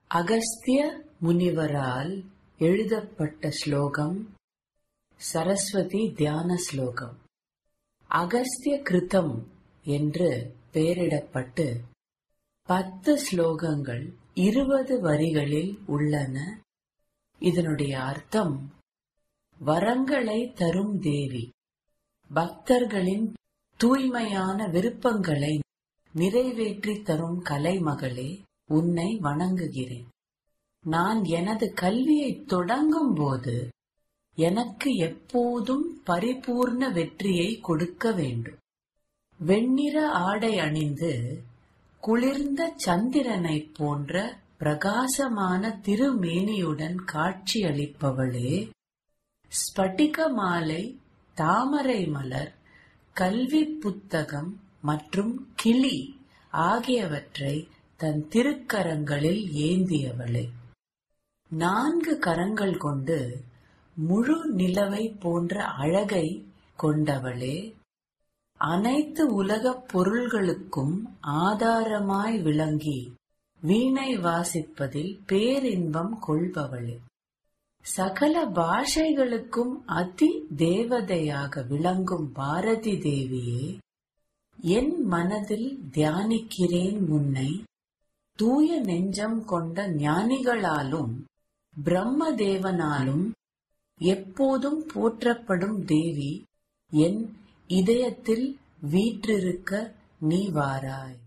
அகஸ்திய முனிவரால் எழுதப்பட்ட ஸ்லோகம் சரஸ்வதி தியான ஸ்லோகம் அகஸ்திய கிருதம் என்று பெயரிடப்பட்டு பத்து ஸ்லோகங்கள் இருபது வரிகளில் உள்ளன இதனுடைய அர்த்தம் வரங்களை தரும் தேவி பக்தர்களின் தூய்மையான விருப்பங்களை நிறைவேற்றி தரும் கலைமகளே உன்னை வணங்குகிறேன் நான் எனது கல்வியை தொடங்கும் போது எனக்கு எப்போதும் பரிபூர்ண வெற்றியை கொடுக்க வேண்டும் வெண்ணிற ஆடை அணிந்து குளிர்ந்த சந்திரனைப் போன்ற பிரகாசமான திருமேனியுடன் காட்சியளிப்பவளே ஸ்பட்டிக மாலை தாமரை மலர் கல்வி புத்தகம் மற்றும் கிளி ஆகியவற்றை தன் திருக்கரங்களில் ஏந்தியவளே நான்கு கரங்கள் கொண்டு முழு நிலவை போன்ற அழகை கொண்டவளே அனைத்து உலகப் பொருள்களுக்கும் ஆதாரமாய் விளங்கி வீணை வாசிப்பதில் பேரின்பம் கொள்பவளே சகல பாஷைகளுக்கும் அதி தேவதையாக விளங்கும் பாரதி தேவியே என் மனதில் தியானிக்கிறேன் உன்னை தூய நெஞ்சம் கொண்ட ஞானிகளாலும் பிரம்மதேவனாலும் எப்போதும் போற்றப்படும் தேவி என் இதயத்தில் வீற்றிருக்க நீ வாராய்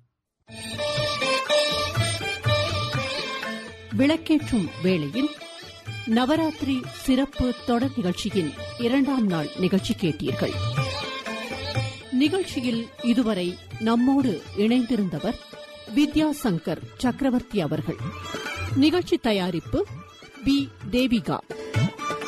விளக்கேற்றும் வேளையில் நவராத்திரி சிறப்பு தொடர் நிகழ்ச்சியின் இரண்டாம் நாள் நிகழ்ச்சி கேட்டீர்கள் நிகழ்ச்சியில் இதுவரை நம்மோடு இணைந்திருந்தவர் வித்யாசங்கர் சக்கரவர்த்தி அவர்கள் நிகழ்ச்சி தயாரிப்பு பி தேவிகா